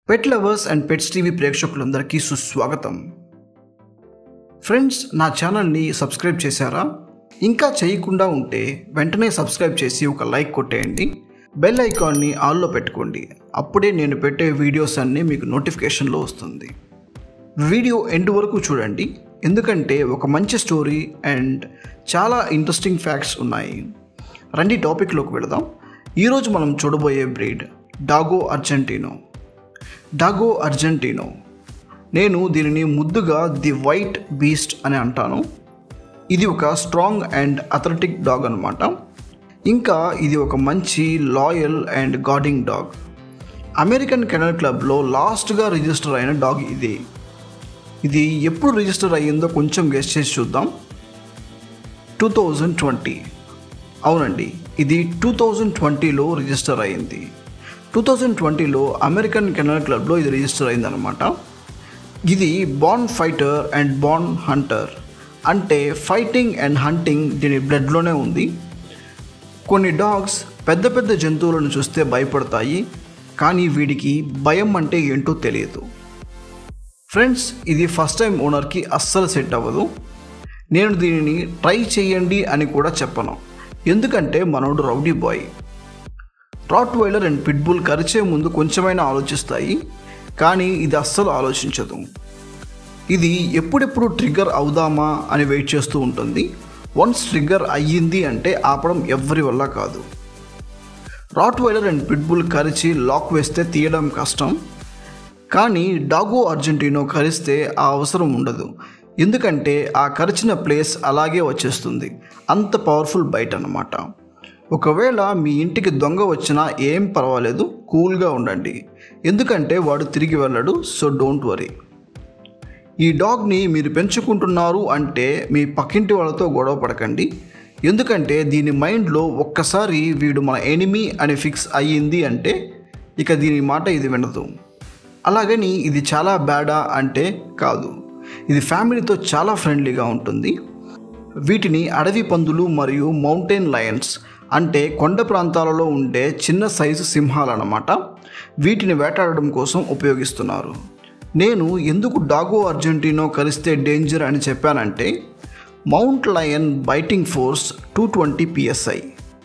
pet lovers and pets TV ప్రేక్షకులందరికీ సుస్వాగతం friends నా ఛానల్ని సబ్స్క్రైబ్ చేశారా ఇంకా చేయకుండా ఉంటే వెంటనే సబ్స్క్రైబ్ చేసి ఒక లైక్ కొట్టేయండి బెల్ ఐకాన్ని ఆల్లో పెట్టుకోండి అప్పుడే నేను పెట్టే వీడియోస్ అన్నీ మీకు నోటిఫికేషన్లో వస్తుంది వీడియో ఎండ్ వరకు చూడండి ఎందుకంటే ఒక మంచి స్టోరీ అండ్ చాలా ఇంట్రెస్టింగ్ ఫ్యాక్ట్స్ ఉన్నాయి రండి టాపిక్లోకి వెళదాం ఈరోజు మనం చూడబోయే బ్రీడ్ డాగో అర్జెంటీనో డాగో అర్జెంటీనో నేను దీనిని ముద్దుగా ది వైట్ బీస్ట్ అని అంటాను ఇది ఒక స్ట్రాంగ్ అండ్ అథ్లెటిక్ డాగ్ అనమాట ఇంకా ఇది ఒక మంచి loyal and guarding dog American kennel క్లబ్లో లాస్ట్గా రిజిస్టర్ అయిన డాగ్ ఇది ఇది ఎప్పుడు రిజిస్టర్ అయ్యిందో కొంచెం గెస్ట్ చేసి చూద్దాం టూ థౌజండ్ ట్వంటీ అవునండి ఇది టూ థౌజండ్ ట్వంటీలో రిజిస్టర్ అయింది టూ థౌజండ్ ట్వంటీలో అమెరికన్ కెనల్ క్లబ్లో ఇది రిజిస్టర్ అయిందనమాట ఇది born fighter and born hunter అంటే ఫైటింగ్ అండ్ హంటింగ్ దీని బ్లడ్లోనే ఉంది కొన్ని డాగ్స్ పెద్ద పెద్ద జంతువులను చూస్తే భయపడతాయి కానీ వీడికి భయం అంటే ఏంటో తెలియదు ఫ్రెండ్స్ ఇది ఫస్ట్ టైం ఓనర్కి అస్సలు సెట్ అవ్వదు నేను దీనిని ట్రై చేయండి అని కూడా చెప్పను ఎందుకంటే మనోడు rowdy boy rottweiler and pitbull కరిచే ముందు కొంచెమైనా ఆలోచిస్తాయి కానీ ఇది అస్సలు ఆలోచించదు ఇది ఎప్పుడెప్పుడు ట్రిగ్గర్ అవుదామా అని వెయిట్ చేస్తూ ఉంటుంది వన్స్ ట్రిగ్గర్ అయ్యింది అంటే ఆపడం ఎవ్వరి వల్ల కాదు రాట్ వైలర్ అండ్ పిట్బుల్ కరిచి లాక్ వేస్తే తీయడం కష్టం కానీ డాగో అర్జెంటీనో కరిస్తే ఆ అవసరం ఉండదు ఎందుకంటే ఆ కరిచిన ప్లేస్ అలాగే వచ్చేస్తుంది అంత పవర్ఫుల్ బైట్ అన్నమాట ఒకవేళ మీ ఇంటికి దొంగ వచ్చినా ఏం పర్వాలేదు కూల్గా ఉండండి ఎందుకంటే వాడు తిరిగి వెళ్ళడు సో డోంట్ వరీ ఈ డాగ్ని మీరు పెంచుకుంటున్నారు అంటే మీ పక్కింటి వాళ్ళతో గొడవ పడకండి ఎందుకంటే దీని మైండ్లో ఒక్కసారి వీడు మన ఎనిమీ అని ఫిక్స్ అయ్యింది అంటే ఇక దీని మాట ఇది వినదు అలాగని ఇది చాలా బ్యాడా అంటే కాదు ఇది ఫ్యామిలీతో చాలా ఫ్రెండ్లీగా ఉంటుంది వీటిని అడవి పందులు మరియు మౌంటైన్ లయన్స్ అంటే కొండ ప్రాంతాలలో ఉండే చిన్న సైజు సింహాలు అన్నమాట వీటిని వేటాడడం కోసం ఉపయోగిస్తున్నారు నేను ఎందుకు డాగో అర్జెంటీనో కలిస్తే డేంజర్ అని చెప్పానంటే mount lion biting force two twenty PSI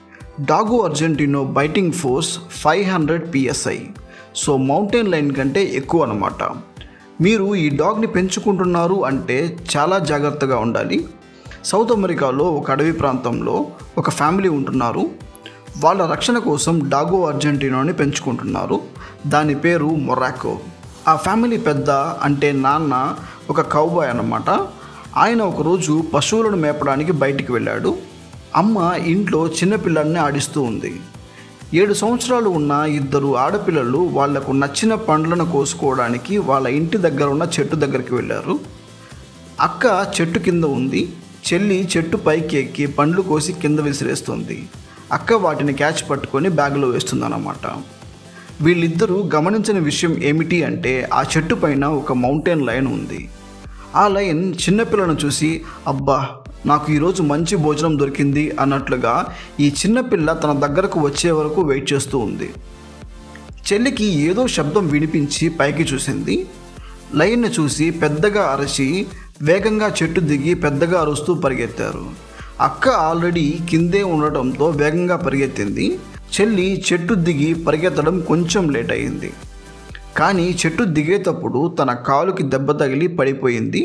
dogo argentino biting force five hundred PSI so mountain lion కంటే ఎక్కువ అనమాట మీరు ఈ డాగ్ని పెంచుకుంటున్నారు అంటే చాలా జాగ్రత్తగా ఉండాలి సౌత్ అమెరికాలో ఒక అడవి ప్రాంతంలో ఒక ఫ్యామిలీ ఉంటున్నారు వాళ్ళ రక్షణ కోసం డాగో అర్జెంటీనోని పెంచుకుంటున్నారు దాని పేరు మొరాకో ఆ ఫ్యామిలీ పెద్ద అంటే నాన్న ఒక కౌబాయ్ అన్నమాట ఆయన ఒకరోజు పశువులను మేపడానికి బయటికి వెళ్ళాడు అమ్మ ఇంట్లో చిన్నపిల్లల్ని ఆడిస్తూ ఉంది ఏడు సంవత్సరాలు ఉన్న ఇద్దరు ఆడపిల్లలు వాళ్లకు నచ్చిన పండ్లను కోసుకోవడానికి వాళ్ళ ఇంటి దగ్గర ఉన్న చెట్టు దగ్గరికి వెళ్ళారు అక్క చెట్టు కింద ఉంది చెల్లి చెట్టు పైకి ఎక్కి పండ్లు కోసి కింద విసిరేస్తుంది అక్క వాటిని క్యాచ్ పట్టుకొని బ్యాగ్లో వేస్తుందన్నమాట వీళ్ళిద్దరూ గమనించిన విషయం ఏమిటి అంటే ఆ చెట్టు పైన ఒక మౌంటైన్ లైన్ ఉంది ఆ లైన్ చిన్నపిల్లను చూసి అబ్బా నాకు ఈరోజు మంచి భోజనం దొరికింది అన్నట్లుగా ఈ చిన్నపిల్ల తన దగ్గరకు వచ్చే వరకు వెయిట్ చేస్తూ ఉంది చెల్లికి ఏదో శబ్దం వినిపించి పైకి చూసింది లైన్ని చూసి పెద్దగా అరచి వేగంగా చెట్టు దిగి పెద్దగా అరుస్తూ పరిగెత్తారు అక్క ఆల్రెడీ కిందే ఉండటంతో వేగంగా పరిగెత్తింది చెల్లి చెట్టు దిగి పరిగెత్తడం కొంచెం లేట్ అయింది కానీ చెట్టు దిగేటప్పుడు తన కాలుకి దెబ్బ తగిలి పడిపోయింది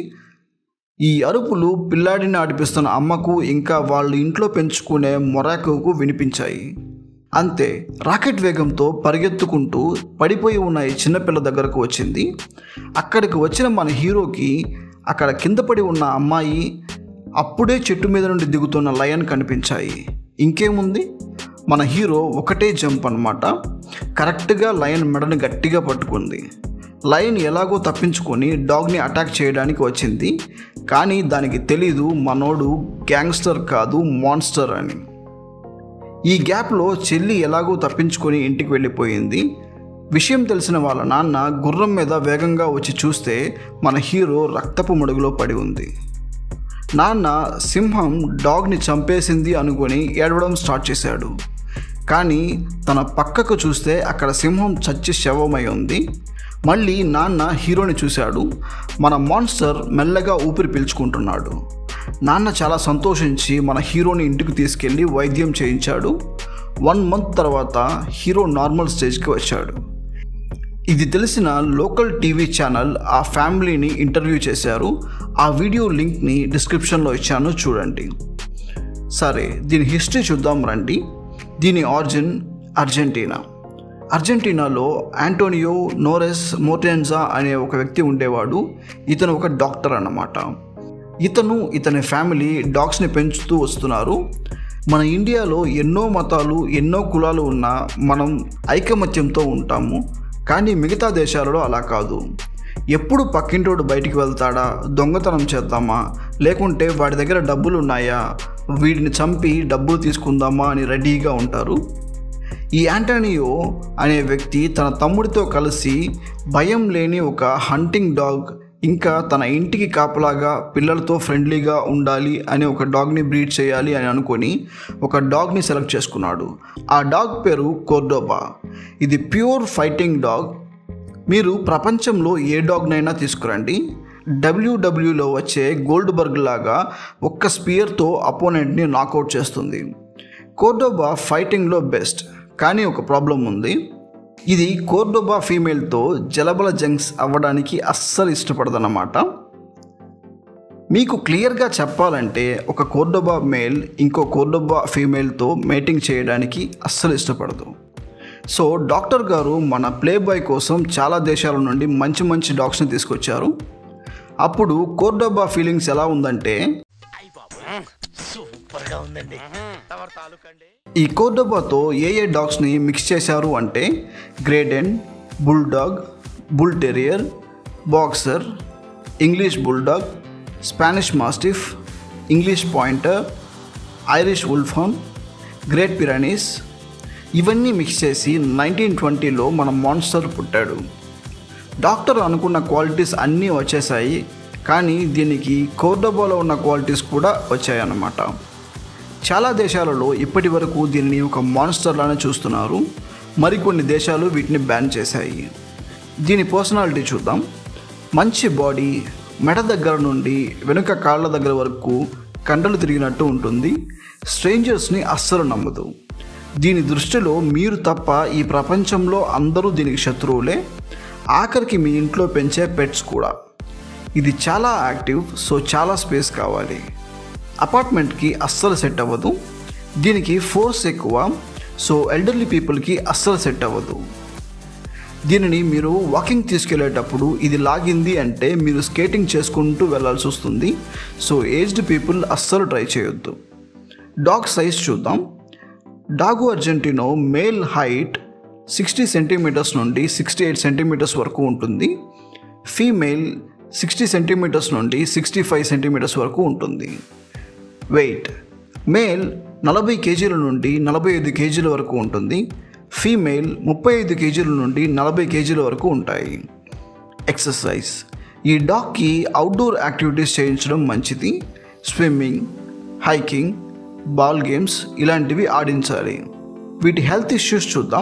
ఈ అరుపులు పిల్లాడిని ఆడిపిస్తున్న అమ్మకు ఇంకా వాళ్ళ ఇంట్లో పెంచుకునే మొరాకోకు వినిపించాయి అంతే రాకెట్ వేగంతో పరిగెత్తుకుంటూ పడిపోయి ఉన్న ఈ చిన్నపిల్ల దగ్గరకు వచ్చింది అక్కడికి వచ్చిన మన హీరోకి అక్కడ కింద పడి ఉన్న అమ్మాయి అప్పుడే చెట్టు మీద నుండి దిగుతున్న లయన్ కనిపించాయి ఇంకేముంది మన హీరో ఒకటే జంప్ అనమాట కరెక్ట్గా లయన్ మెడని గట్టిగా పట్టుకుంది లయన్ ఎలాగో తప్పించుకొని డాగ్ని అటాక్ చేయడానికి వచ్చింది కానీ దానికి తెలీదు మనోడు గ్యాంగ్స్టర్ కాదు మాన్స్టర్ అని ఈ గ్యాప్లో చెల్లి ఎలాగో తప్పించుకొని ఇంటికి వెళ్ళిపోయింది విషయం తెలిసిన వాళ్ళ నాన్న గుర్రం మీద వేగంగా వచ్చి చూస్తే మన హీరో రక్తపు మడుగులో పడి ఉంది నాన్న సింహం డాగ్ని చంపేసింది అనుకొని ఏడవడం స్టార్ట్ చేశాడు కానీ తన పక్కకు చూస్తే అక్కడ సింహం చచ్చి శవమై ఉంది మళ్ళీ నాన్న హీరోని చూశాడు మన మాన్స్టర్ మెల్లగా ఊపిరి పీల్చుకుంటున్నాడు నాన్న చాలా సంతోషించి మన హీరోని ఇంటికి తీసుకెళ్ళి వైద్యం చేయించాడు వన్ మంత్ తర్వాత హీరో నార్మల్ స్టేజ్కి వచ్చాడు ఇది తెలిసిన లోకల్ టీవీ ఛానల్ ఆ ఫ్యామిలీని ఇంటర్వ్యూ చేశారు ఆ వీడియో లింక్ని డిస్క్రిప్షన్లో ఇచ్చాను చూడండి సరే దీని హిస్టరీ చూద్దాం రండి దీని ఆరిజిన్ అర్జెంటీనా అర్జెంటీనాలో ఆంటోనియో నోరెస్ మోటెన్జా అనే ఒక వ్యక్తి ఉండేవాడు ఇతను ఒక డాక్టర్ అన్నమాట ఇతను ఇతని ఫ్యామిలీ డాగ్స్ని పెంచుతూ వస్తున్నారు మన ఇండియాలో ఎన్నో మతాలు ఎన్నో కులాలు ఉన్నా మనం ఐకమత్యంతో ఉంటాము కానీ మిగతా దేశాలలో అలా కాదు ఎప్పుడు పక్కింటోడు బయటికి వెళ్తాడా దొంగతనం చేద్దామా లేకుంటే వాడి దగ్గర డబ్బులు ఉన్నాయా వీడిని చంపి డబ్బులు తీసుకుందామా అని రెడీగా ఉంటారు ఈ యాంటోనియో అనే వ్యక్తి తన తమ్ముడితో కలిసి భయం లేని ఒక హంటింగ్ డాగ్ ఇంకా తన ఇంటికి కాపలాగా పిల్లలతో ఫ్రెండ్లీగా ఉండాలి అనే ఒక డాగ్ని బ్రీడ్ చేయాలి అని అనుకొని ఒక డాగ్ని సెలెక్ట్ చేసుకున్నాడు ఆ డాగ్ పేరు కోర్డోబా ఇది ప్యూర్ ఫైటింగ్ డాగ్ మీరు ప్రపంచంలో ఏ డాగ్నైనా తీసుకురండి డబ్ల్యూడబ్ల్యూలో వచ్చే గోల్డ్ బర్గ్ లాగా ఒక్క స్పియర్తో అపోనెంట్ని నాకౌట్ చేస్తుంది కోర్డోబా ఫైటింగ్లో బెస్ట్ కానీ ఒక ప్రాబ్లం ఉంది ఇది కోర్డోబా ఫీమేల్తో జలబల జంక్స్ అవ్వడానికి అస్సలు ఇష్టపడదన్నమాట మీకు క్లియర్గా చెప్పాలంటే ఒక కోర్డోబా మేల్ ఇంకో కోర్డోబా ఫీమేల్తో మేటింగ్ చేయడానికి అస్సలు ఇష్టపడదు సో డాక్టర్ గారు మన ప్లే బాయ్ కోసం చాలా దేశాల నుండి మంచి మంచి డాగ్స్ని తీసుకొచ్చారు అప్పుడు కోర్డోబా ఫీలింగ్స్ ఎలా ఉందంటే సూపర్ గా ఉందండి తమరు తాలూకండి ఈ కోర్డోబాతో ఏ ఏ డాగ్స్ని మిక్స్ చేశారు అంటే great dane bulldog bull terrier boxer English bulldog Spanish mastiff English pointer Irish wolfhound great Pyrenees ఇవన్నీ మిక్స్ చేసి నైన్టీన్ ట్వంటీలో మన మాన్స్టర్ పుట్టాడు డాక్టర్ అనుకున్న క్వాలిటీస్ అన్నీ వచ్చేసాయి కానీ దీనికి కోర్డోబాలో ఉన్న క్వాలిటీస్ కూడా వచ్చాయన్నమాట చాలా దేశాలలో ఇప్పటి వరకు దీనిని ఒక మాన్స్టర్లానే చూస్తున్నారు మరికొన్ని దేశాలు వీటిని బ్యాన్ చేశాయి దీని పర్సనాలిటీ చూద్దాం మంచి బాడీ మెడ దగ్గర నుండి వెనుక కాళ్ళ దగ్గర వరకు కండలు తిరిగినట్టు ఉంటుంది స్ట్రేంజర్స్ని అస్సలు నమ్మదు దీని దృష్టిలో మీరు తప్ప ఈ ప్రపంచంలో అందరూ దీనికి శత్రువులే ఆఖరికి మీ ఇంట్లో పెంచే పెట్స్ కూడా ఇది చాలా యాక్టివ్ సో చాలా స్పేస్ కావాలి అపార్ట్మెంట్కి అస్సలు సెట్ అవ్వదు దీనికి ఫోర్స్ ఎక్కువ సో ఎల్డర్లీ పీపుల్కి అస్సలు సెట్ అవ్వదు దీనిని మీరు వాకింగ్ తీసుకెళ్లేటప్పుడు ఇది లాగింది అంటే మీరు స్కేటింగ్ చేసుకుంటూ వెళ్ళాల్సి వస్తుంది సో ఏజ్డ్ పీపుల్ అస్సలు ట్రై చేయొద్దు డాగ్ సైజ్ చూద్దాం dogo argentino male height sixty centimetres నుండి సిక్స్టీ ఎయిట్ సెంటీమీటర్స్ వరకు ఉంటుంది ఫీమేల్ సిక్స్టీ సెంటీమీటర్స్ నుండి సిక్స్టీ ఫైవ్ సెంటీమీటర్స్ వరకు ఉంటుంది వెయిట్ మేల్ నలభై కేజీల నుండి నలభై ఐదు కేజీల వరకు ఉంటుంది ఫీమేల్ ముప్పై ఐదు కేజీల నుండి నలభై కేజీల వరకు ఉంటాయి ఎక్సర్సైజ్ ఈ డాగ్కి అవుట్డోర్ యాక్టివిటీస్ చేయించడం మంచిది స్విమ్మింగ్ హైకింగ్ బాల్ గేమ్స్ ఇలాంటివి ఆడించాలి వీటి హెల్త్ ఇష్యూస్ చూద్దాం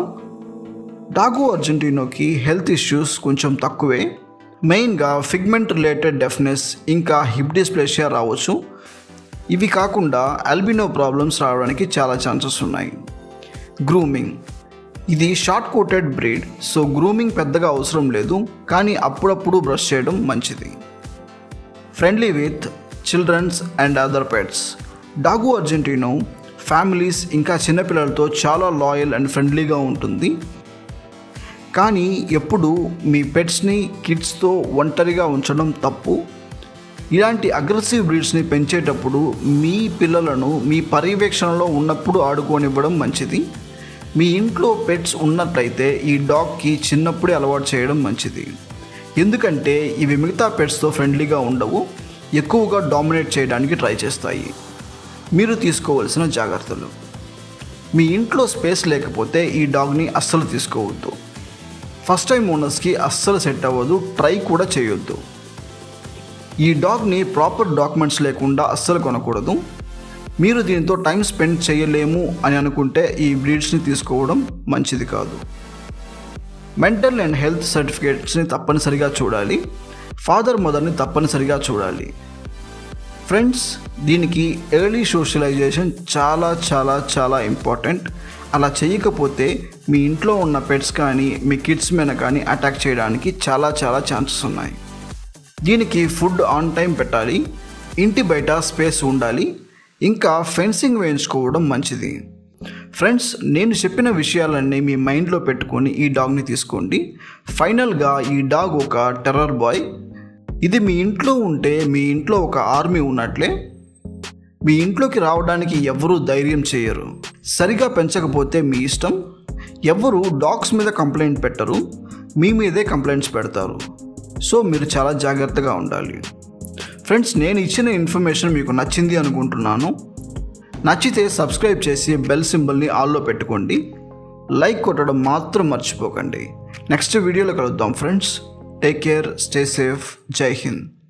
డాగో అర్జెంటీనోకి హెల్త్ ఇష్యూస్ కొంచెం తక్కువే మెయిన్గా ఫిగ్మెంట్ రిలేటెడ్ డెఫ్నెస్ ఇంకా హిప్ డిస్ప్లేషియా రావచ్చు ఇవి కాకుండా అల్బినో ప్రాబ్లమ్స్ రావడానికి చాలా ఛాన్సెస్ ఉన్నాయి గ్రూమింగ్ ఇది short coated breed so grooming పెద్దగా అవసరం లేదు కానీ అప్పుడప్పుడు బ్రష్ చేయడం మంచిది friendly with childrens and other pets dogo argentino families ఇంకా చిన్నపిల్లలతో చాలా లాయల్ అండ్ ఫ్రెండ్లీగా ఉంటుంది కానీ ఎప్పుడు మీ పెట్స్ని కిడ్స్తో ఒంటరిగా ఉంచడం తప్పు ఇలాంటి అగ్రెసివ్ బ్రీడ్స్ని పెంచేటప్పుడు మీ పిల్లలను మీ పర్యవేక్షణలో ఉన్నప్పుడు ఆడుకోనివ్వడం మంచిది మీ ఇంట్లో పెట్స్ ఉన్నట్లయితే ఈ డాగ్కి చిన్నప్పుడే అలవాటు చేయడం మంచిది ఎందుకంటే ఇవి మిగతా పెట్స్తో ఫ్రెండ్లీగా ఉండవు ఎక్కువగా డామినేట్ చేయడానికి ట్రై చేస్తాయి మీరు తీసుకోవలసిన జాగ్రత్తలు మీ ఇంట్లో స్పేస్ లేకపోతే ఈ డాగ్ని అస్సలు తీసుకోవద్దు ఫస్ట్ టైం ఓనర్స్కి అస్సలు సెట్ అవ్వదు ట్రై కూడా చేయొద్దు ఈ డాగ్ని ప్రాపర్ డాక్యుమెంట్స్ లేకుండా అస్సలు కొనకూడదు మీరు దీంతో టైం స్పెండ్ చేయలేము అని అనుకుంటే ఈ బ్రీడ్స్ని తీసుకోవడం మంచిది కాదు మెంటల్ అండ్ హెల్త్ సర్టిఫికేట్స్ని తప్పనిసరిగా చూడాలి ఫాదర్ మదర్ని తప్పనిసరిగా చూడాలి ఫ్రెండ్స్ దీనికి ఎర్లీ సోషలైజేషన్ చాలా చాలా చాలా ఇంపార్టెంట్ అలా చేయకపోతే మీ ఇంట్లో ఉన్న పెట్స్ కానీ మీ కిడ్స్ మీద కానీ అటాక్ చేయడానికి చాలా చాలా ఛాన్సెస్ ఉన్నాయి దీనికి ఫుడ్ ఆన్ టైం పెట్టాలి ఇంటి బయట స్పేస్ ఉండాలి ఇంకా ఫెన్సింగ్ వేయించుకోవడం మంచిది ఫ్రెండ్స్ నేను చెప్పిన విషయాలన్నీ మీ మైండ్లో పెట్టుకొని ఈ డాగ్ని తీసుకోండి ఫైనల్గా ఈ డాగ్ ఒక టెర్రర్ బాయ్ ఇది మీ ఇంట్లో ఉంటే మీ ఇంట్లో ఒక ఆర్మీ ఉన్నట్లే మీ ఇంట్లోకి రావడానికి ఎవరూ ధైర్యం చేయరు సరిగా పెంచకపోతే మీ ఇష్టం ఎవరు డాగ్స్ మీద కంప్లైంట్ పెట్టరు మీ మీదే కంప్లైంట్స్ పెడతారు సో మీరు చాలా జాగ్రత్తగా ఉండాలి ఫ్రెండ్స్ నేను ఇచ్చిన ఇన్ఫర్మేషన్ మీకు నచ్చింది అనుకుంటున్నాను నచ్చితే సబ్స్క్రైబ్ చేసి బెల్ సింబల్ని ఆల్లో పెట్టుకోండి లైక్ కొట్టడం మాత్రం మర్చిపోకండి నెక్స్ట్ వీడియోలో కలుద్దాం friends take care stay safe Jai Hind